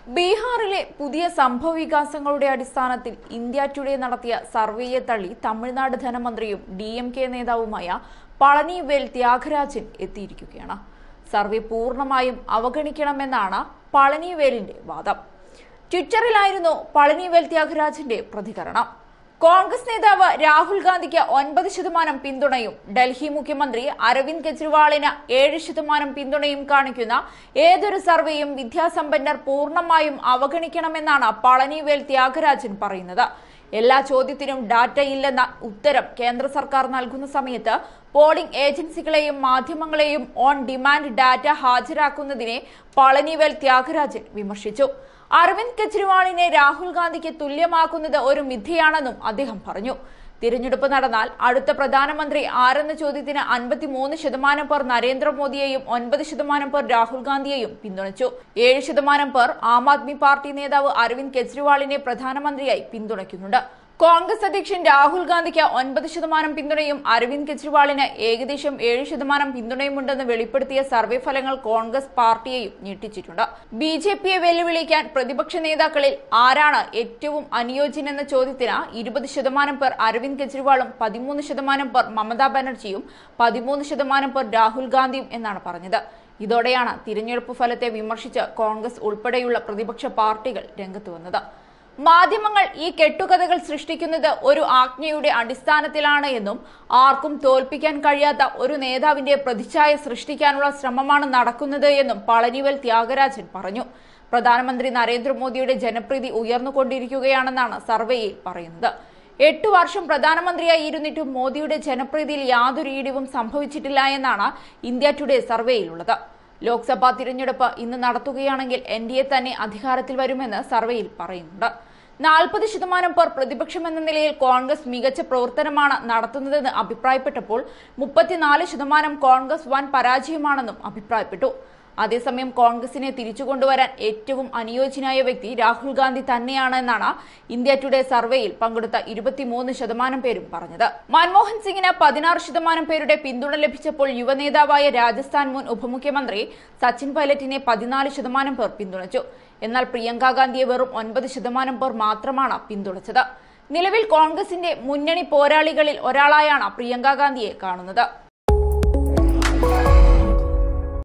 ബീഹാറിലെ പുതിയ സംഭവ വികാസങ്ങളുടെ അടിസ്ഥാനത്തിൽ ഇന്ത്യ ടുഡേ നടത്തിയ സർവേയെ തള്ളി തമിഴ്നാട് ധനമന്ത്രിയും ഡി എം കെ നേതാവുമായ പളനിവേൽ ത്യാഗരാജൻ എത്തിയിരിക്കുകയാണ് സർവേ പൂർണ്ണമായും അവഗണിക്കണമെന്നാണ് പളനിവേലിന്റെ വാദം ട്വിറ്ററിലായിരുന്നു പളനിവേൽ ത്യാഗരാജന്റെ പ്രതികരണം കോൺഗ്രസ് നേതാവ് രാഹുൽ ഗാന്ധിക്ക് ഒൻപത് ശതമാനം പിന്തുണയും ഡൽഹി മുഖ്യമന്ത്രി അരവിന്ദ് കെജ്രിവാളിന് ഏഴ് ശതമാനം പിന്തുണയും കാണിക്കുന്ന ഏതൊരു സർവേയും വിദ്യാസമ്പന്നർ പൂർണ്ണമായും അവഗണിക്കണമെന്നാണ് പളനിവേൽ ത്യാഗരാജൻ പറയുന്നത് എല്ലാ ചോദ്യത്തിനും ഡാറ്റ ഇല്ലെന്ന ഉത്തരം കേന്ദ്ര സർക്കാർ നൽകുന്ന സമയത്ത് പോളിംഗ് ഏജൻസികളെയും മാധ്യമങ്ങളെയും ഓൺ ഡിമാൻഡ് ഡാറ്റ ഹാജരാക്കുന്നതിനെ പളനിവേൽ ത്യാഗരാജൻ വിമർശിച്ചു അരവിന്ദ് കെജ്രിവാളിനെ രാഹുൽ ഗാന്ധിക്ക് തുല്യമാക്കുന്നത് ഒരു മിഥ്യയാണെന്നും അദ്ദേഹം പറഞ്ഞു തിരഞ്ഞെടുപ്പ് നടന്നാൽ അടുത്ത പ്രധാനമന്ത്രി ആരെന്ന ചോദ്യത്തിന് അൻപത്തിമൂന്ന് ശതമാനം പേർ നരേന്ദ്രമോദിയെയും ഒൻപത് ശതമാനം പേർ രാഹുൽ ഗാന്ധിയെയും പിന്തുണച്ചു ഏഴ് ശതമാനം പേർ ആം ആദ്മി പാർട്ടി നേതാവ് അരവിന്ദ് കെജ്രിവാളിനെ പ്രധാനമന്ത്രിയായി പിന്തുണയ്ക്കുന്നുണ്ട് കോൺഗ്രസ് അധ്യക്ഷൻ രാഹുൽ ഗാന്ധിക്ക് ഒൻപത് ശതമാനം പിന്തുണയും അരവിന്ദ് കെജ്രിവാളിന് ഏകദേശം ഏഴ് ശതമാനം പിന്തുണയുമുണ്ടെന്ന് വെളിപ്പെടുത്തിയ സർവേ ഫലങ്ങൾ കോൺഗ്രസ് പാർട്ടിയെയും ഞെട്ടിച്ചിട്ടുണ്ട് ബി ജെ പിയെ വെല്ലുവിളിക്കാൻ പ്രതിപക്ഷ നേതാക്കളിൽ ആരാണ് ഏറ്റവും അനുയോജ്യനെന്ന ചോദ്യത്തിന് ഇരുപത് ശതമാനം പേർ അരവിന്ദ് കെജ്രിവാളും പതിമൂന്ന് ശതമാനം പേർ മമതാ ബാനർജിയും പതിമൂന്ന് ശതമാനം പേർ രാഹുൽ ഗാന്ധിയും എന്നാണ് പറഞ്ഞത് ഇതോടെയാണ് തിരഞ്ഞെടുപ്പ് ഫലത്തെ വിമർശിച്ച് കോൺഗ്രസ് ഉൾപ്പെടെയുള്ള പ്രതിപക്ഷ പാർട്ടികൾ രംഗത്ത് വന്നത് മാധ്യമങ്ങൾ ഈ കെട്ടുകഥകൾ സൃഷ്ടിക്കുന്നത് ഒരു ആജ്ഞയുടെ അടിസ്ഥാനത്തിലാണ് എന്നും ആർക്കും തോൽപ്പിക്കാൻ കഴിയാത്ത ഒരു നേതാവിന്റെ പ്രതിച്ഛായ സൃഷ്ടിക്കാനുള്ള ശ്രമമാണ് നടക്കുന്നത് എന്നും പളനിവൽ ത്യാഗരാജൻ പറഞ്ഞു പ്രധാനമന്ത്രി നരേന്ദ്രമോദിയുടെ ജനപ്രീതി ഉയർന്നുകൊണ്ടിരിക്കുകയാണെന്നാണ് സർവേയിൽ പറയുന്നത് എട്ടു വർഷം പ്രധാനമന്ത്രിയായി ഇരുന്നിട്ടും മോദിയുടെ ജനപ്രീതിയിൽ യാതൊരു ഇടിവും സംഭവിച്ചിട്ടില്ല എന്നാണ് ഇന്ത്യ ടുഡേ സർവേയിലുള്ളത് ലോക്സഭാ തിരഞ്ഞെടുപ്പ് ഇന്ന് നടത്തുകയാണെങ്കിൽ എൻ ഡി എ തന്നെ അധികാരത്തിൽ വരുമെന്ന് സർവേയിൽ പറയുന്നുണ്ട് നാൽപ്പത് ശതമാനം പേർ പ്രതിപക്ഷമെന്ന നിലയിൽ കോൺഗ്രസ് മികച്ച പ്രവർത്തനമാണ് നടത്തുന്നതെന്ന് അഭിപ്രായപ്പെട്ടപ്പോൾ മുപ്പത്തിനാല് ശതമാനം കോൺഗ്രസ് വൻ പരാജയമാണെന്നും അഭിപ്രായപ്പെട്ടു അതേസമയം കോൺഗ്രസിനെ തിരിച്ചുകൊണ്ടുവരാൻ ഏറ്റവും അനുയോജ്യനായ വ്യക്തി രാഹുൽ ഗാന്ധി തന്നെയാണെന്നാണ് ഇന്ത്യ ടുഡേ സർവേയിൽ പങ്കെടുത്ത ഇരുപത്തിമൂന്ന് ശതമാനം പേരും പറഞ്ഞത് മൻമോഹൻ സിംഗിന് പതിനാറ് ശതമാനം പേരുടെ പിന്തുണ ലഭിച്ചപ്പോൾ യുവനേതാവായ രാജസ്ഥാൻ മുൻ ഉപമുഖ്യമന്ത്രി സച്ചിൻ പൈലറ്റിനെ പതിനാല് ശതമാനം പേർ പിന്തുണച്ചു എന്നാൽ പ്രിയങ്ക ഗാന്ധിയെ വെറും ഒൻപത് ശതമാനം പേർ മാത്രമാണ് പിന്തുണച്ചത് നിലവിൽ കോൺഗ്രസിന്റെ മുന്നണി പോരാളികളിൽ ഒരാളായാണ് പ്രിയങ്ക ഗാന്ധിയെ കാണുന്നത്